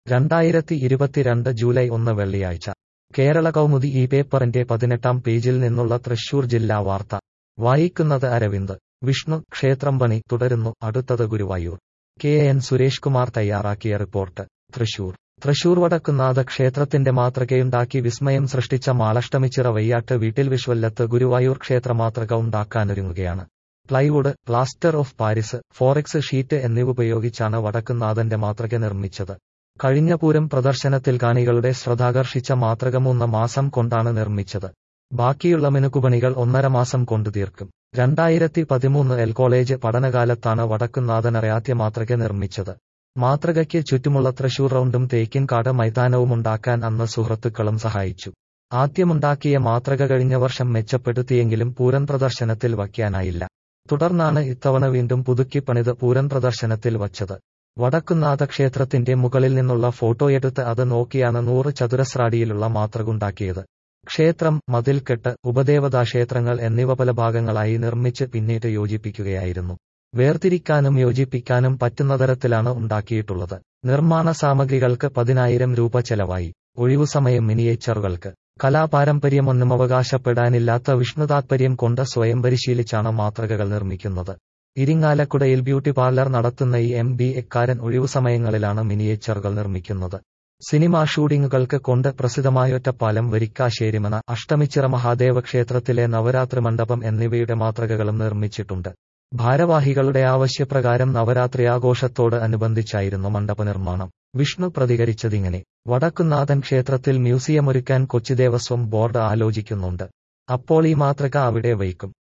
രണ്ടായിരത്തി ഇരുപത്തിരണ്ട് ജൂലൈ ഒന്ന് വെള്ളിയാഴ്ച കേരള കൗമുദി ഈ പേപ്പറിന്റെ പതിനെട്ടാം പേജിൽ നിന്നുള്ള തൃശൂർ ജില്ലാ വാർത്ത വായിക്കുന്നത് അരവിന്ദ് വിഷ്ണു ക്ഷേത്രം പണി തുടരുന്നു അടുത്തത് ഗുരുവായൂർ കെ എൻ സുരേഷ് കുമാർ തയ്യാറാക്കിയ റിപ്പോർട്ട് തൃശൂർ തൃശൂർ വടക്കുന്നാഥ ക്ഷേത്രത്തിന്റെ മാതൃകയുണ്ടാക്കി വിസ്മയം സൃഷ്ടിച്ച മാളഷ്ടമിച്ചിറ വയ്യാട്ട് വീട്ടിൽ വിശ്വല്ലത്ത് ഗുരുവായൂർ ക്ഷേത്ര മാതൃക ഉണ്ടാക്കാനൊരുങ്ങുകയാണ് plywood plaster of Paris forex sheet എന്നിവ ഉപയോഗിച്ചാണ് വടക്കുന്നാഥന്റെ മാതൃക നിർമ്മിച്ചത് കഴിഞ്ഞ പൂരം പ്രദർശനത്തിൽ കാണികളുടെ ശ്രദ്ധാകർഷിച്ച മാതൃക മൂന്ന് മാസം കൊണ്ടാണ് നിർമ്മിച്ചത് ബാക്കിയുള്ള മിനുക്കുപണികൾ ഒന്നര മാസം കൊണ്ടു തീർക്കും രണ്ടായിരത്തി പതിമൂന്ന് എൽ കോളേജ് പഠനകാലത്താണ് വടക്കുന്നാഥനറിയാദ്യ മാതൃക നിർമ്മിച്ചത് മാതൃകയ്ക്ക് ചുറ്റുമുള്ള തൃശൂർ റൗണ്ടും തേക്കിൻകാട് മൈതാനവും ഉണ്ടാക്കാൻ അന്ന് സുഹൃത്തുക്കളും സഹായിച്ചു ആദ്യമുണ്ടാക്കിയ മാതൃക കഴിഞ്ഞ വർഷം മെച്ചപ്പെടുത്തിയെങ്കിലും പൂരൻ പ്രദർശനത്തിൽ വയ്ക്കാനായില്ല തുടർന്നാണ് ഇത്തവണ വീണ്ടും പുതുക്കി പണിത് പൂരൻ പ്രദർശനത്തിൽ വച്ചത് വടക്കുന്നാഥ ക്ഷേത്രത്തിന്റെ മുകളിൽ നിന്നുള്ള ഫോട്ടോയെടുത്ത് അത് നോക്കിയാണ് നൂറ് ചതുരശ്രാടിയിലുള്ള മാതൃകുണ്ടാക്കിയത് ക്ഷേത്രം മതിൽക്കെട്ട് ഉപദേവതാ ക്ഷേത്രങ്ങൾ എന്നിവ പല ഭാഗങ്ങളായി നിർമ്മിച്ച് പിന്നീട് യോജിപ്പിക്കുകയായിരുന്നു വേർതിരിക്കാനും യോജിപ്പിക്കാനും പറ്റുന്ന തരത്തിലാണ് ഉണ്ടാക്കിയിട്ടുള്ളത് നിർമ്മാണ സാമഗ്രികൾക്ക് പതിനായിരം രൂപ ചെലവായി ഒഴിവുസമയം മിനിയേച്ചറുകൾക്ക് കലാപാരമ്പര്യമൊന്നും അവകാശപ്പെടാനില്ലാത്ത വിഷ്ണുതാത്പര്യം കൊണ്ട് സ്വയം പരിശീലിച്ചാണ് മാതൃകകൾ നിർമ്മിക്കുന്നത് ഇരിങ്ങാലക്കുടയിൽ ബ്യൂട്ടി പാർലർ നടത്തുന്ന ഈ എം ബി എക്കാരൻ ഒഴിവുസമയങ്ങളിലാണ് മിനിയേച്ചറുകൾ നിർമ്മിക്കുന്നത് സിനിമാ ഷൂട്ടിങ്ങുകൾക്ക് കൊണ്ട് പ്രസിദ്ധമായൊറ്റപ്പാലം വരിക്കാശ്ശേരിമന അഷ്ടമിച്ചിറ മഹാദേവ ക്ഷേത്രത്തിലെ നവരാത്രി മണ്ഡപം എന്നിവയുടെ മാതൃകകളും നിർമ്മിച്ചിട്ടുണ്ട് ഭാരവാഹികളുടെ ആവശ്യപ്രകാരം നവരാത്രി ആഘോഷത്തോട് അനുബന്ധിച്ചായിരുന്നു മണ്ഡപ നിർമ്മാണം വിഷ്ണു പ്രതികരിച്ചതിങ്ങനെ വടക്കുന്നാഥൻ ക്ഷേത്രത്തിൽ മ്യൂസിയം ഒരുക്കാൻ കൊച്ചി ദേവസ്വം ബോർഡ് ആലോചിക്കുന്നുണ്ട് അപ്പോൾ ഈ മാതൃക അവിടെ വയ്ക്കും